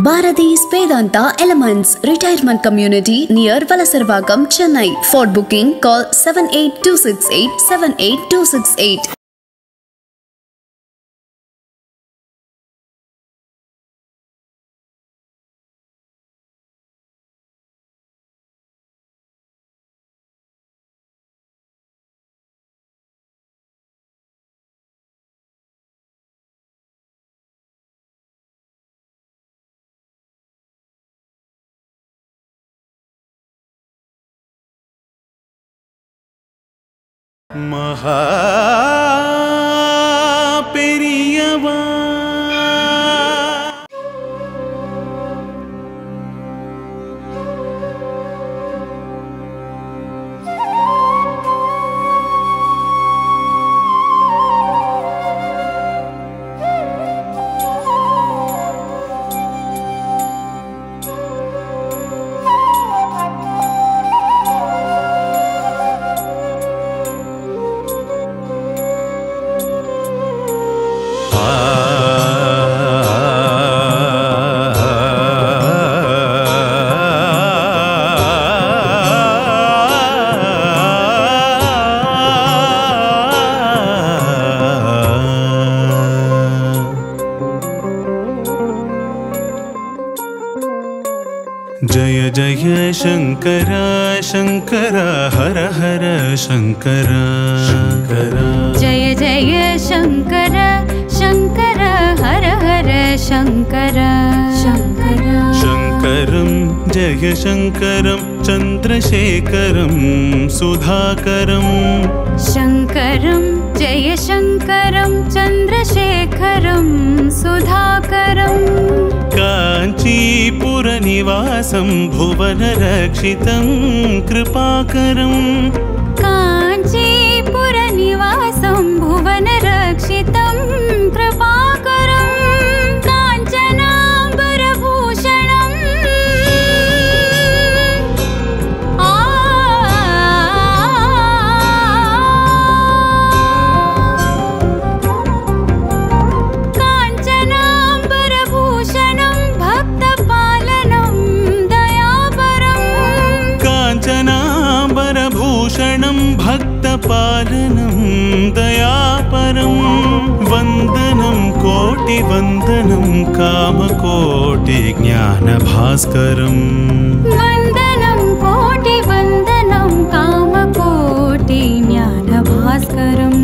Bharati's Vedanta Elements Retirement Community near Valasarvagam, Chennai. For booking, call 78268 78268. மகா பெரியவா जय जय शङ्कर शङ्कर हर हर शङ्कर शङ्कर जय जय शङ्कर शङ्कर हर हर शङ्कर शङ्कर शङ्करं जय शङ्करं चन्द्रशेखरं सुधाकरं शङ्करं जय शङ्करं चन्द्रशेखरं सुधाकरं काञ्चीपुरनिवासं भुवनरक्षितं कृपाकरम् काञ्चीपुरनिवासं भुवनरक्षितं कृपाकरं काञ्चनाम्बरभूषणम् आ काञ्चनाम्बरभूषणं भक्तपालनं दयापरम् काञ्चनाम्बरभूषणं भक्तपालनं दयापरं वन्दनं कोटिवन्दनं कामकोटिज्ञानभास्करम् वन्दनं कोटिवन्दनं कामकोटि ज्ञानभास्करम्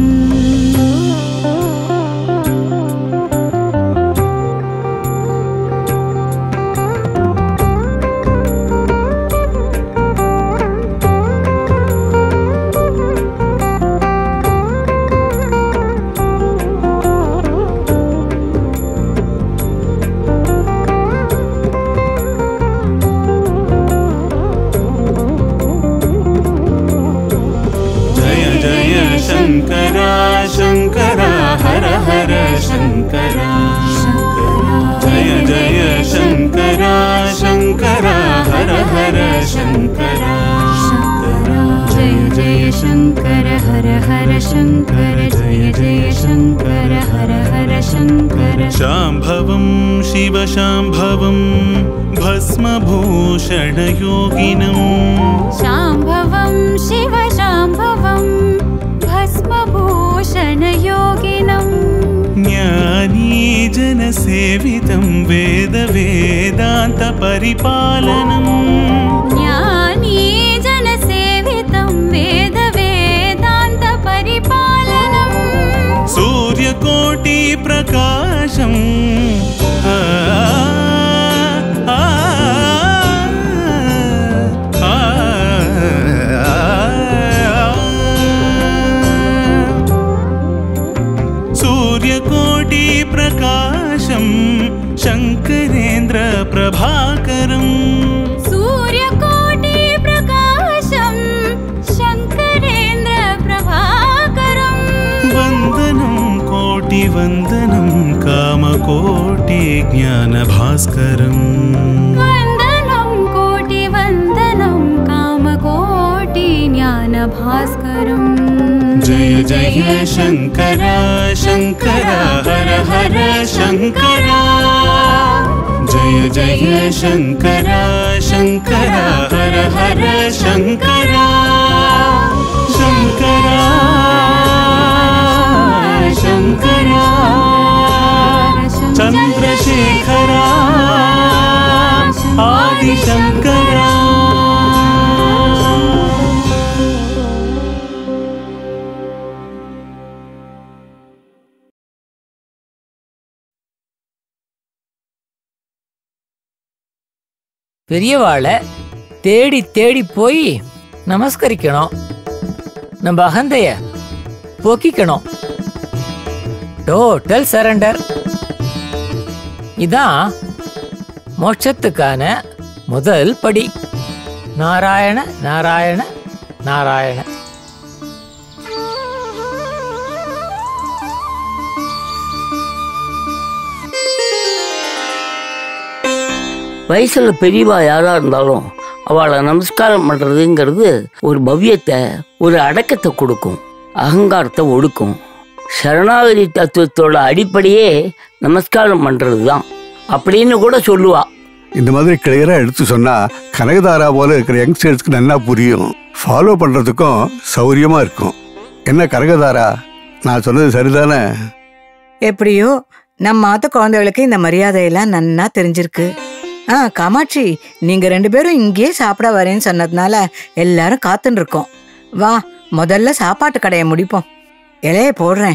जय जय शङ्कर शङ्कर हर हर शङ्कर जय जय शङ्कर शङ्कर हर हर शङ्कर जय जय शङ्कर हर हर शङ्कर जय जय शङ्कर हर हर शङ्कर शाम्भवं शिवशाम्भवं भस्मभूषणयोगिनम् शाम्भवं शिव शाम्भवं भस्मभूषणयोगिनम् ज्ञानीजनसेवितं वेदवेदान्तपरिपालनम् ज्ञानी जनसेवितं वेदवेदान्तपरिपालनम् सूर्यकोटिप्रकाशम् आ, आ, आ, सूर्यकोटिप्रकाशं शङ्करेन्द्रप्रभाकरम् सूर्यकोटिप्रकाशं शङ्करेन्द्रप्रभाकरम् वन्दनं कोटिवन्दनं कामकोटिज्ञानभास्करम् वन्दनं कोटिवन्दनं कामकोटि ज्ञानभास्करम् जय जय शङ्कर शङ्कर हर हर शङ्कर जय जय शङ्करा शङ्करा हर हर शङ्करा शङ्करा शङ्करा चन्द्रशेखरा आदिशङ्करा பெரியவாளை தேடி தேடி போய் நமஸ்கரிக்கணும் நம்ம அகந்தைய போக்கிக்கணும் டோட்டல் சரண்டர் இதான் மோட்சத்துக்கான முதல் படி நாராயண நாராயண நாராயண வயசுல பெரியவா யாரா இருந்தாலும் அவளை நமஸ்காரம் பண்றதுங்கிறது ஒரு பவ்யத்தை ஒரு அடக்கத்தை கொடுக்கும் அகங்காரத்தை ஒடுக்கும் சரணாகதி தத்துவத்தோட அடிப்படையே நமஸ்காரம் பண்றது தான் அப்படின்னு கூட சொல்லுவா இந்த மாதிரி கிளியரா எடுத்து சொன்னா கனகதாரா போல இருக்கிற யங்ஸ்டர்ஸ்க்கு நல்லா புரியும் ஃபாலோ பண்றதுக்கும் சௌரியமா இருக்கும் என்ன கனகதாரா நான் சொன்னது சரிதானே எப்படியோ நம்ம ஆத்த குழந்தைகளுக்கு இந்த மரியாதையெல்லாம் நன்னா தெரிஞ்சிருக்கு ஆ காமாட்சி நீங்க ரெண்டு பேரும் இங்கேயே சாப்பிட வரேன்னு சொன்னதுனால எல்லாரும் காத்துன்னு இருக்கோம் வா முதல்ல சாப்பாட்டு கடையை முடிப்போம் இலைய போடுறேன்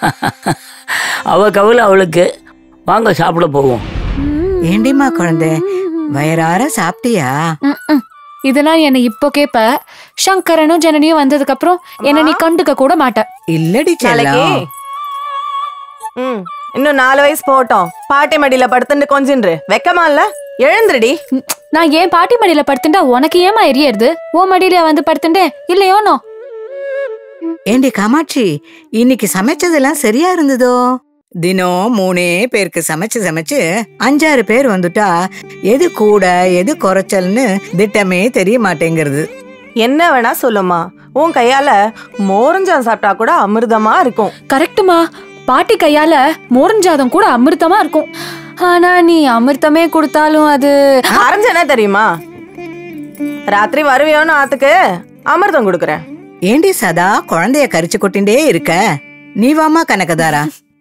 அவ கவலை அவளுக்கு வாங்க சாப்பிட போவோம் ஏண்டிம்மா குழந்தை வயறார சாப்பிட்டியா ம்ம். இதெல்லாம் என்னை இப்போ கேப்ப சங்கரனும் ஜனனியும் வந்ததுக்கு அப்புறம் என்ன நீ கண்டுக்க கூட மாட்ட இல்லடி நாளைக்கு செல்லம் ம் இன்னும் நாலு வயசு போகட்டும் பாட்டி மடியில படுத்துட்டு கொஞ்சின்று வெக்கமா இல்ல எழுந்துருடி ம், நான் ஏன் பாட்டி மடியில படுத்துட்டா உனக்கு ஏமா எரியறது ஓ மடியில வந்து படுத்துட்டேன் இல்லையோனோ ஏண்டி காமாட்சி இன்னைக்கு சமைச்சதெல்லாம் சரியா இருந்ததோ தினம் மூணே பேருக்கு சமைச்சு சமைச்சு அஞ்சாறு பேர் வந்துட்டா எது கூட எது குறைச்சல்னு திட்டமே தெரிய மாட்டேங்கிறது என்ன வேணா சொல்லுமா உன் கையால மோரஞ்சம் சாப்பிட்டா கூட அமிர்தமா இருக்கும் கரெக்டுமா பாட்டி கையால மோரஞ்சாதம் கூட அமிர்தமா இருக்கும் ஆனா நீ அமிர்தமே கொடுத்தாலும் அது அரைஞ்ச என்ன தெரியுமா ராத்திரி வருவியோன்னு ஆத்துக்கு அமிர்தம் கொடுக்குறேன் ஏண்டி சதா குழந்தைய கரிச்சு கொட்டிண்டே இருக்க நீ வாமா கனகதாரா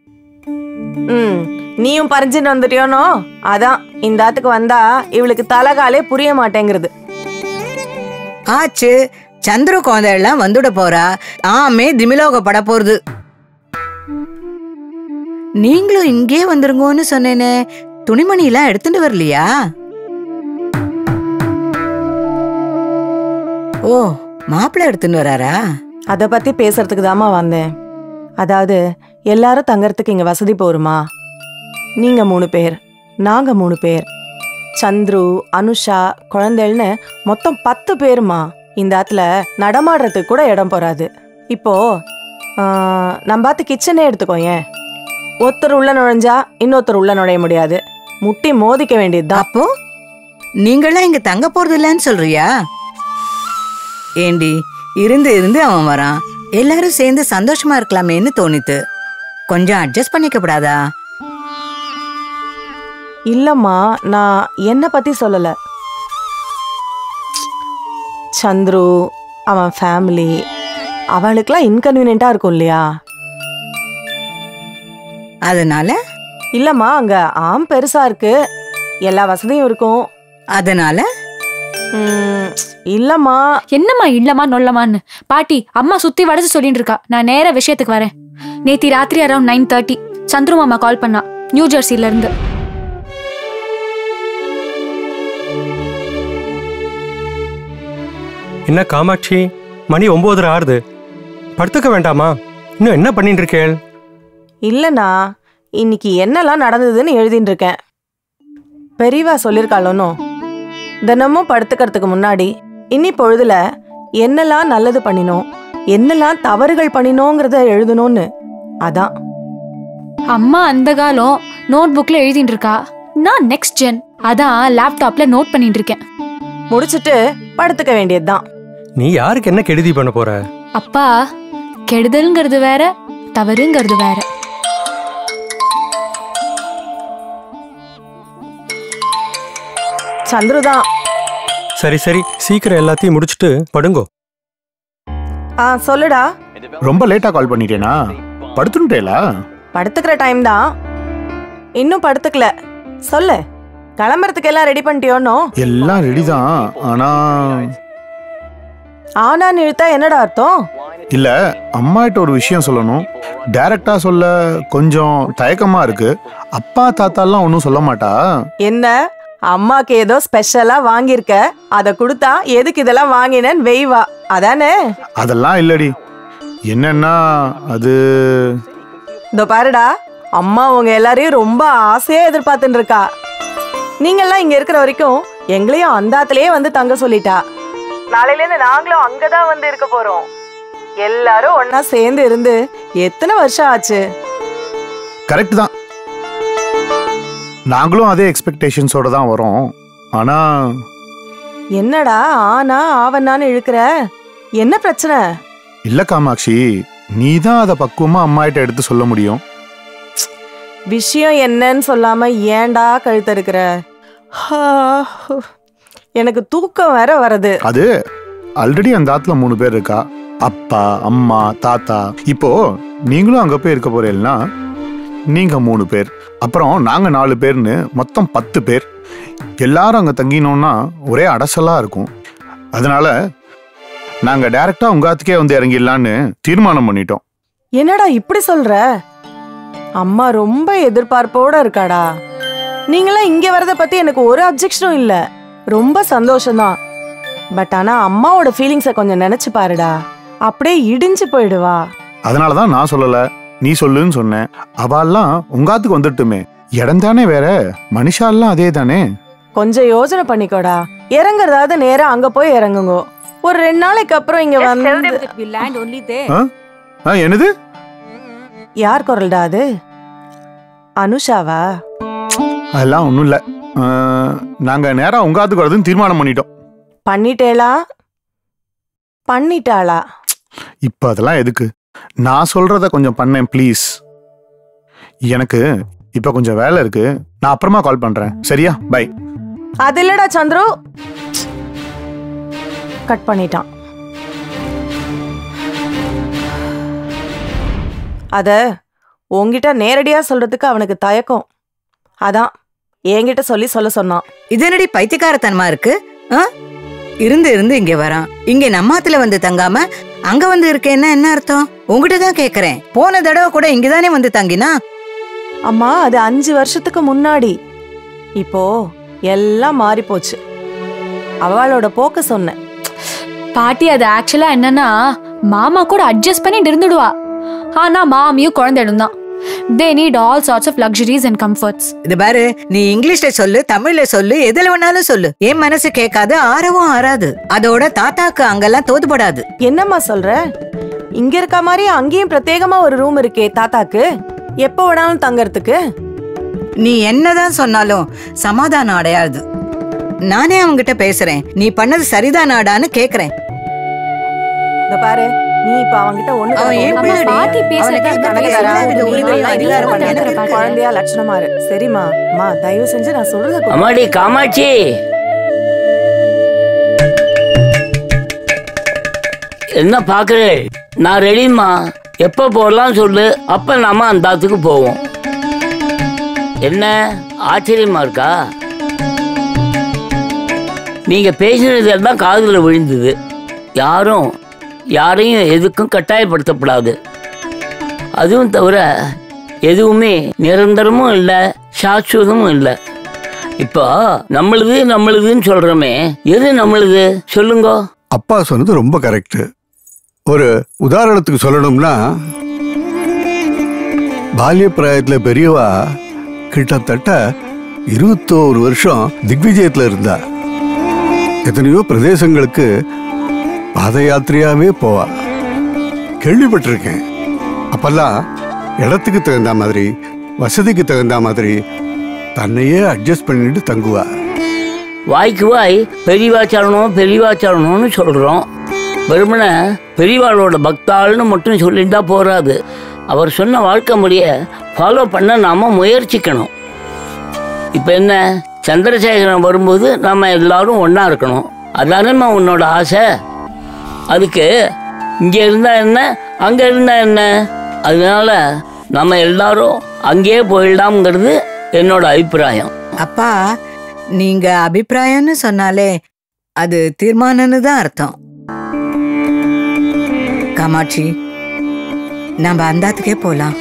ம் நீயும் பறிஞ்சுட்டு வந்துட்டியோனோ அதான் இந்த ஆத்துக்கு வந்தா இவளுக்கு தலகாலே புரிய மாட்டேங்கிறது ஆச்சு சந்திர குழந்தை எல்லாம் வந்துட போறா ஆமே திமிலோக பட போறது நீங்களும் இங்கே வந்துருங்கன்னு சொன்னேனே துணிமணி எல்லாம் எடுத்துட்டு வரலையா ஓ மாப்பிள்ளை எடுத்துட்டு வராரா அத பத்தி பேசுறதுக்கு தாம்மா வந்தேன் அதாவது எல்லாரும் தங்கறதுக்கு இங்க வசதி போருமா நீங்க மூணு பேர் நாங்க மூணு பேர் சந்துரு அனுஷா குழந்தைகள்னு மொத்தம் பத்து பேருமா இந்த ஆத்துல நடமாடுறதுக்கு கூட இடம் போறாது இப்போ ஆ, நம்ம பார்த்து கிச்சனே எடுத்துக்கோயேன் ஒருத்தர் உள்ள நுழைஞ்சா இன்னொருத்தர் உள்ள நுழைய முடியாது முட்டி மோதிக்க வேண்டியதுதான் அப்போ நீங்களாம் இங்க தங்க போறது இல்லைன்னு சொல்றியா ஏண்டி இருந்து இருந்து அவன் வரான் எல்லாரும் சேர்ந்து சந்தோஷமா இருக்கலாமேன்னு தோணித்து கொஞ்சம் அட்ஜஸ்ட் பண்ணிக்கப்படாதா இல்லம்மா நான் என்ன பத்தி சொல்லல சந்துரு அவன் ஃபேமிலி அவளுக்குலாம் இன்கன்வீனியண்டா இருக்கும் இல்லையா அதனால இல்லம்மா அங்க ஆம் பெருசா இருக்கு எல்லா வசதியும் இருக்கும் அதனால ம், இல்லம்மா என்னம்மா இல்லம்மா நொல்லமான்னு பாட்டி அம்மா சுத்தி வடச்சு சொல்லிட்டு இருக்கா நான் நேர விஷயத்துக்கு வரேன் நேத்தி ராத்திரி அரௌண்ட் நைன் தேர்ட்டி சந்துரு மாமா கால் பண்ணா நியூ ஜெர்சில இருந்து என்ன காமாட்சி மணி ஒன்பதரை ஆறுது படுத்துக்க வேண்டாமா இன்னும் என்ன பண்ணிட்டு இருக்கேள் இல்லண்ணா இன்னைக்கு என்னெல்லாம் நடந்ததுன்னு எழுதின்னு இருக்கேன் பெரியவா சொல்லியிருக்காளோனோ தினமும் படுத்துக்கிறதுக்கு முன்னாடி இன்னி பொழுதுல என்னெல்லாம் நல்லது பண்ணினோம் என்னெல்லாம் தவறுகள் பண்ணினோங்கிறத எழுதணும்னு அதான் அம்மா அந்த காலம் நோட் புக்ல எழுதிட்டு இருக்கா நான் நெக்ஸ்ட் ஜென் அதான் லேப்டாப்ல நோட் பண்ணிட்டு இருக்கேன் முடிச்சிட்டு படுத்துக்க வேண்டியதுதான் நீ யாருக்கு என்ன கெடுதி பண்ண போற அப்பா கெடுதல்ங்கிறது வேற தவறுங்கிறது வேற சந்துரு தான் சரி சரி சீக்கிரம் எல்லாத்தையும் முடிச்சுட்டு படுங்கோ ஆ சொல்லுடா ரொம்ப லேட்டா கால் பண்ணிட்டேனா படுத்துட்டேலா படுத்துக்கிற டைம் தான் இன்னும் படுத்துக்கல சொல்லு கிளம்புறதுக்கு எல்லாம் ரெடி பண்ணிட்டியோனோ எல்லாம் ரெடி தான் ஆனா ஆனான்னு இழுத்தா என்னடா அர்த்தம் இல்ல அம்மாட்ட ஒரு விஷயம் சொல்லணும் டைரக்டா சொல்ல கொஞ்சம் தயக்கமா இருக்கு அப்பா தாத்தாலாம் ஒன்றும் சொல்ல மாட்டா என்ன அம்மாக்கு ஏதோ ஸ்பெஷலா வாங்கியிருக்க அத கொடுத்தா எதுக்கு இதெல்லாம் வாங்கினேன்னு வெய்வா அதானே அதெல்லாம் இல்லடி என்னன்னா அது இதோ பாருடா அம்மா உங்க எல்லாரையும் ரொம்ப ஆசையா எதிர்பார்த்துட்டு இருக்கா நீங்கெல்லாம் இங்க இருக்கிற வரைக்கும் எங்களையும் அந்தாத்திலேயே வந்து தங்க சொல்லிட்டா நாளையில இருந்து நாங்களும் அங்கதான் வந்து இருக்க போறோம் எல்லாரும் ஒண்ணா சேர்ந்து இருந்து எத்தனை வருஷம் ஆச்சு கரெக்ட் தான் நாங்களும் அதே எக்ஸ்பெக்டேஷன்ஸோட தான் வரோம் ஆனா என்னடா ஆனா ஆவன்னான்னு இழுக்கிற என்ன பிரச்சனை இல்ல காமாட்சி நீ தான் அதை பக்குவமா அம்மாட்ட எடுத்து சொல்ல முடியும் விஷயம் என்னன்னு சொல்லாம ஏன்டா கழுத்த இருக்கிற எனக்கு தூக்கம் வேற வருது அது ஆல்ரெடி அந்த ஆத்துல மூணு பேர் இருக்கா அப்பா அம்மா தாத்தா இப்போ நீங்களும் அங்க போய் இருக்க போறீங்கன்னா நீங்க மூணு பேர் அப்புறம் நாங்க நாலு பேர்னு மொத்தம் பத்து பேர் எல்லாரும் அங்க தங்கினோம்னா ஒரே அடசலா இருக்கும் அதனால நாங்க டைரக்டா உங்க ஆத்துக்கே வந்து இறங்கிடலான்னு தீர்மானம் பண்ணிட்டோம் என்னடா இப்படி சொல்ற அம்மா ரொம்ப எதிர்பார்ப்போட இருக்காடா நீங்களாம் இங்க வரத பத்தி எனக்கு ஒரு அப்ஜெக்ஷனும் இல்ல ரொம்ப சந்தோஷம்தான் பட் ஆனா அம்மாவோட ஃபீலிங்ஸை கொஞ்சம் நினைச்சு பாருடா அப்படியே இடிஞ்சு போயிடுவா அதனாலதான் நான் சொல்லல நீ சொல்லுன்னு சொன்னேன் அவாலாம் உங்க ஆத்துக்கு வந்துட்டுமே இடம் தானே வேற மனுஷாலாம் அதே தானே கொஞ்சம் யோசனை பண்ணிக்கோடா இறங்குறதாவது நேரா அங்க போய் இறங்குங்க ஒரு ரெண்டு நாளைக்கு அப்புறம் இங்க வந்து ஆ? ஆ, என்னது யார் குரல்டா அது அனுஷாவா அதெல்லாம் ஒன்றும் இல்லை நாங்கள் நேராக உங்க ஆத்துக்கு வரதுன்னு தீர்மானம் பண்ணிட்டோம் பண்ணிட்டேளா பண்ணிட்டாளா இப்போ அதெல்லாம் எதுக்கு நான் சொல்றத கொஞ்சம் பண்ணேன் ப்ளீஸ் எனக்கு இப்போ கொஞ்சம் வேலை இருக்கு நான் அப்புறமா கால் பண்றேன் சரியா பை அது இல்லடா சந்துரு கட் பண்ணிட்டான் அத உன்கிட்ட நேரடியா சொல்றதுக்கு அவனுக்கு தயக்கம் அதான் என்கிட்ட சொல்லி சொல்ல சொன்னான் இது என்னடி பைத்தியக்காரத்தனமா இருக்கு ஆ? இருந்து இருந்து இங்க வரான் இங்க நம்மாத்துல வந்து தங்காம அங்க வந்து இருக்கேன்னா என்ன அர்த்தம் உங்ககிட்ட தான் கேக்குறேன் போன தடவை கூட இங்கதானே வந்து தங்கினா அம்மா அது அஞ்சு வருஷத்துக்கு முன்னாடி இப்போ எல்லாம் மாறி போச்சு அவளோட போக்க சொன்னேன் பாட்டி அது ஆக்சுவலா என்னன்னா மாமா கூட அட்ஜஸ்ட் பண்ணிட்டு இருந்துடுவா ஆனா மாமியும் குழந்தைடும் தான் they need all sorts of luxuries and comforts இது பாரு நீ இங்கிலீஷ்ல சொல்லு தமிழ்ல சொல்லு எதுல வேணாலும் சொல்லு என் மனசு கேட்காது ஆறவும் ஆறாது அதோட தாத்தாக்கு அங்கெல்லாம் தோதுபடாது என்னம்மா சொல்ற இங்க இருக்க மாதிரி அங்கேயும் பிரத்யேகமா ஒரு ரூம் இருக்கே தாத்தாக்கு எப்போ வேணாலும் தங்கறதுக்கு நீ என்னதான் சொன்னாலும் சமாதானம் அடையாது நானே அவங்கிட்ட பேசுறேன் நீ பண்ணது சரிதானாடான்னு கேக்குறேன் இந்த பாரு நீ இப்ப அவன்கிட்ட ஒண்ணு அவன் ஏன் அம்மா, பின்னாடி? பாட்டி பேசுறத அவனுக்கு கணக்குதாரா? எல்லா வித நீ உரிமையும் நல்லா அதிகாரம் பண்ணி பண்ணி எனக்கு இருக்கு. குழந்தையா லட்சணமா இரு சரிம்மா அம்மா தயவு செஞ்சு நான் சொல்றத கொடு. அம்மாடி காமாட்சி என்ன பாக்குறே நான் ரெடிம்மா எப்ப போடலாம் சொல்லு அப்ப நாம அந்த ஆத்துக்கு போவோம் என்ன ஆச்சரியமா இருக்கா நீங்க பேசினது எல்லாம் காதுல விழுந்தது யாரும் யாரையும் எதுக்கும் கட்டாயப்படுத்தப்படாது அதுவும் தவிர எதுவுமே நிரந்தரமும் இல்லை சாஸ்வதமும் இல்லை இப்போ நம்மளுது நம்மளுதுன்னு சொல்றோமே எது நம்மளுது சொல்லுங்க அப்பா சொன்னது ரொம்ப கரெக்ட் ஒரு உதாரணத்துக்கு சொல்லணும்னா பால்ய பிராயத்தில் பெரியவா கிட்டத்தட்ட இருபத்தோரு வருஷம் திக்விஜயத்தில் இருந்தா எத்தனையோ பிரதேசங்களுக்கு பாத யாத்திரையாவே போவா கேள்விப்பட்டிருக்கேன் அப்பெல்லாம் இடத்துக்கு தகுந்த மாதிரி வசதிக்கு தகுந்த மாதிரி தன்னையே அட்ஜஸ்ட் பண்ணிட்டு தங்குவா வாய்க்கு வாய் பெரியவா சரணம் பெரியவா சரணம்னு சொல்றோம் வெறுமனே பெரியவாளோட பக்தாள்னு மட்டும் சொல்லிட்டா போறாது அவர் சொன்ன வாழ்க்கை முறைய ஃபாலோ பண்ண நாம முயற்சிக்கணும் இப்போ என்ன சந்திரசேகரன் வரும்போது நம்ம எல்லாரும் ஒன்றா இருக்கணும் அதானேம்மா உன்னோட ஆசை அதுக்கு இங்கே இருந்தா என்ன அங்கே இருந்தா என்ன அதனால நம்ம எல்லாரும் அங்கேயே போயிடலாம்ங்கிறது என்னோட அபிப்பிராயம் அப்பா நீங்க அபிப்பிராயம்னு சொன்னாலே அது தீர்மானம்னு தான் அர்த்தம் காமாட்சி நம்ம அந்தாத்துக்கே போலாம்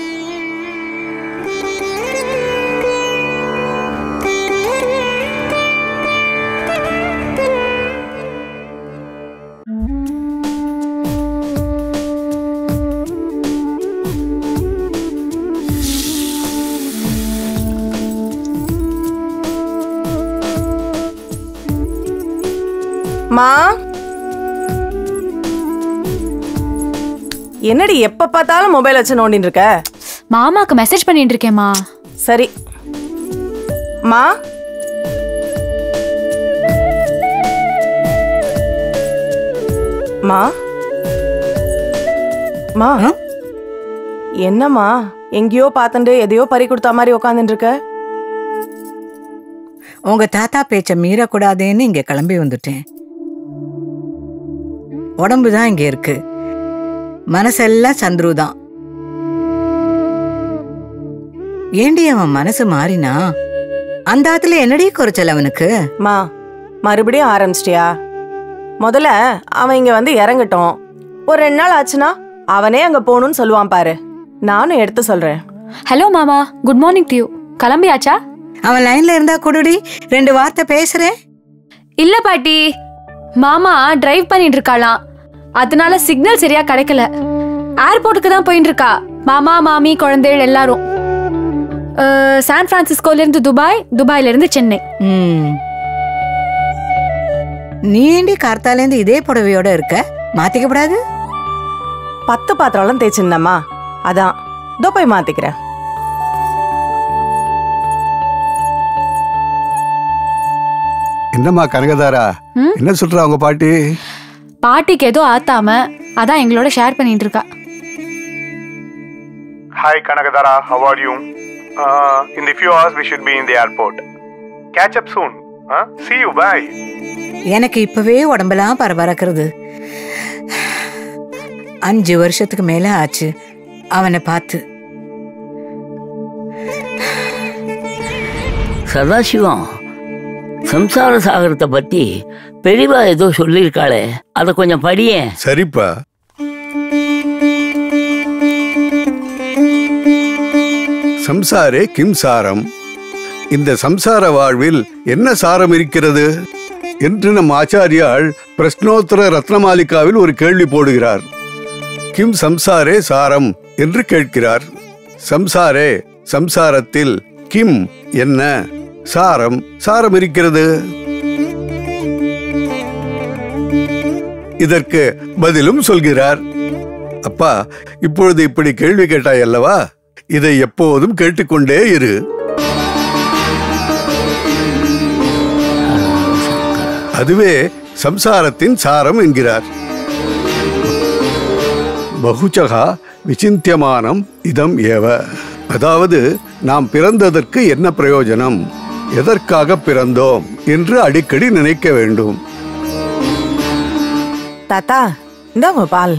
மா என்னடி எப்ப பார்த்தாலும் மொபைல் வச்சு நோண்டின்னு இருக்க மாமாக்கு மெசேஜ் பண்ணிட்டு இருக்கேம்மா சரி மா மா மா என்னம்மா எங்கேயோ பார்த்துட்டு எதையோ பறி கொடுத்த மாதிரி உட்காந்துட்டு இருக்க உங்க தாத்தா பேச்ச மீறக்கூடாதுன்னு இங்க கிளம்பி வந்துட்டேன் உடம்பு தான் இங்க இருக்கு மனசெல்லாம் சந்துரு தான் ஏண்டி அவன் மனசு மாறினா அந்த ஆத்துல என்னடி குறைச்சல் அவனுக்கு மா மறுபடியும் ஆரம்பிச்சிட்டியா முதல்ல அவன் இங்க வந்து இறங்கட்டும் ஒரு ரெண்டு நாள் ஆச்சுன்னா அவனே அங்க போகணும்னு சொல்லுவான் பாரு நானும் எடுத்து சொல்றேன் ஹலோ மாமா குட் மார்னிங் டு யூ கிளம்பியாச்சா அவன் லைன்ல இருந்தா கொடுடி ரெண்டு வார்த்தை பேசுறேன் இல்ல பாட்டி மாமா டிரைவ் பண்ணிட்டு இருக்காளாம் அதனால சிக்னல் சரியா கிடைக்கல ஏர்போர்ட்டுக்கு தான் போயிட்டு இருக்கா மாமா மாமி குழந்தைகள் எல்லாரும் அஹ், சான் பிரான்சிஸ்கோல இருந்து துபாய் துபாயில இருந்து சென்னை ம். நீ ஏண்டி கார்த்தாலேருந்து இதே புடவையோட இருக்க மாத்திக்கப்படாது பத்து பாத்திரம்லாம் தேய்ச்சிருந்தம்மா அதான் இதோ போய் மாத்திக்கிறேன் என்னம்மா கனகதாரா ம்? என்ன சொல்றா உங்க பாட்டி பாட்டிக்கு ஏதோ ஆத்தாம அதான் எங்களோட ஷேர் பண்ணிட்டு இருக்கா Hi, Kanakadara. How are you? Uh, in the few hours, we should be in the airport. Catch up soon. Huh? See you. Bye. எனக்கு இப்பவே உடம்பெல்லாம் பரபரக்கிறது அஞ்சு வருஷத்துக்கு மேல ஆச்சு அவனை பார்த்து சதாசிவம் சம்சார சாகரத்தை பத்தி பெரியவா ஏதோ சொல்லியிருக்காளே அதை கொஞ்சம் படியேன் சரிப்பா சம்சாரே கிம் சாரம் இந்த சம்சார வாழ்வில் என்ன சாரம் இருக்கிறது என்று நம் ஆச்சாரியால் பிரஷ்னோத்தர ரத்னமாலிகாவில் ஒரு கேள்வி போடுகிறார் கிம் சம்சாரே சாரம் என்று கேட்கிறார் சம்சாரே சம்சாரத்தில் கிம் என்ன சாரம் சாரம் இருக்கிறது இதற்கு பதிலும் சொல்கிறார் அப்பா இப்பொழுது இப்படி கேள்வி கேட்டாய் அல்லவா இதை எப்போதும் கேட்டுக்கொண்டே இரு அதுவே சம்சாரத்தின் சாரம் என்கிறார் பகுச்சகா விசிந்தியமானம் இதம் ஏவ அதாவது நாம் பிறந்ததற்கு என்ன பிரயோஜனம் எதற்காக பிறந்தோம் என்று அடிக்கடி நினைக்க வேண்டும் தாத்தா இந்தாங்க பால்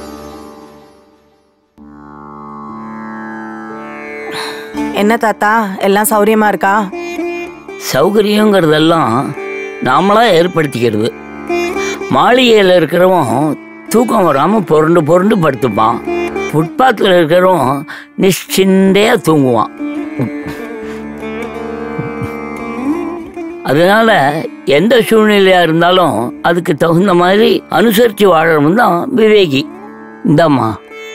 என்ன தாத்தா எல்லாம் சௌரியமா இருக்கா சௌகரியங்கிறதெல்லாம் நாமளா ஏற்படுத்திக்கிறது மாளிகையில் இருக்கிறவன் தூக்கம் வராமல் புரண்டு புரண்டு படுத்துப்பான் ஃபுட்பாத்தில் இருக்கிறவன் நிশ্চিந்தையாக தூங்குவான் அதனால எந்த சூழ்நிலையா இருந்தாலும் அதுக்கு தகுந்த மாதிரி அனுசரித்து வாழறவன் தான் விவேகி இந்தாம்மா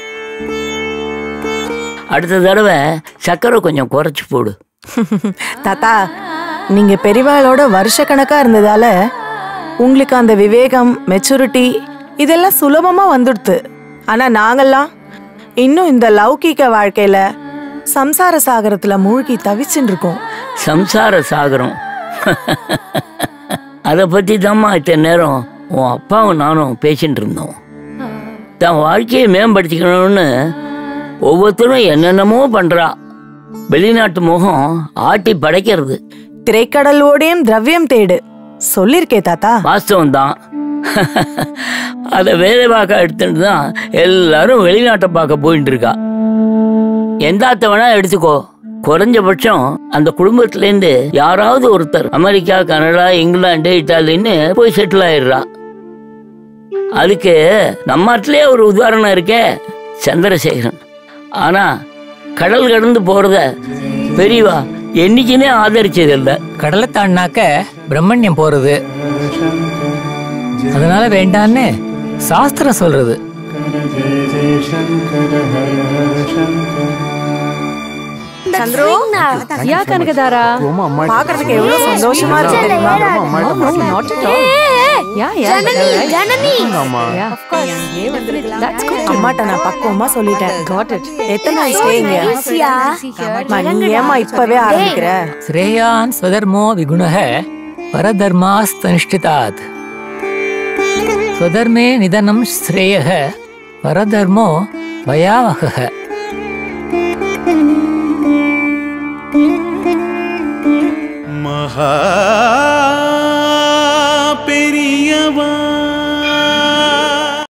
அடுத்த தடவை சக்கரை கொஞ்சம் குறைச்சி போடு தாத்தா நீங்க பெரியவாளோட வருஷ கணக்கா இருந்ததால உங்களுக்கு அந்த விவேகம் மெச்சூரிட்டி இதெல்லாம் சுலபமா வந்துடுது ஆனா நாங்கெல்லாம் இன்னும் இந்த லௌகீக வாழ்க்கையில சம்சார சாகரத்துல மூழ்கி தவிச்சுட்டு இருக்கோம் சம்சார சாகரம் அதை பற்றி தாம்மா இத்தனை நேரம் உன் அப்பாவும் நானும் பேசிட்டு இருந்தோம் தன் வாழ்க்கையை மேம்படுத்திக்கணும்னு ஒவ்வொருத்தரும் என்னென்னமோ பண்ணுறா வெளிநாட்டு முகம் ஆட்டி படைக்கிறது திரைக்கடல் ஓடியும் திரவியம் தேடு சொல்லிருக்கே தாத்தா வாஸ்தவம் தான் அதை வேலை பார்க்க எடுத்துட்டு தான் எல்லாரும் வெளிநாட்டை பார்க்க போயிட்டு இருக்கா எந்தாத்த வேணா எடுத்துக்கோ குறைஞ்சபட்சம் அந்த குடும்பத்திலேருந்து யாராவது ஒருத்தர் அமெரிக்கா கனடா இங்கிலாந்து இட்டாலின்னு போய் செட்டில் ஆயிடுறா அதுக்கு நம்ம நாட்டிலே ஒரு உதாரணம் இருக்கே சந்திரசேகரன் ஆனா கடல் கடந்து போறத பெரியவா என்னைக்குமே ஆதரிச்சது இல்லை கடலை தாண்டினாக்க பிரம்மண்யம் போறது அதனால வேண்டான்னு சாஸ்திரம் சொல்றது சந்திரு யா கனகதாரா பாக்குறதுக்கு எவ்வளவு சந்தோஷமா இருக்கு தெரியுமா யா யா ஜனனி அம்மாட்ட நான் பக்குவமா சொல்லிட்டேன் காட் இட் எத்தனை நாள் ஸ்டேங்க அம்மா, நீ ஏமா இப்பவே ஆரம்பிக்கிற ஸ்ரேயான் ஸ்வதர்மோ விகுணः பரதர்மாஸ்தனிஷ்டிதாத் ஸ்வதர்மே நிதனம் ஸ்ரேயः பரதர்மோ பயாவகः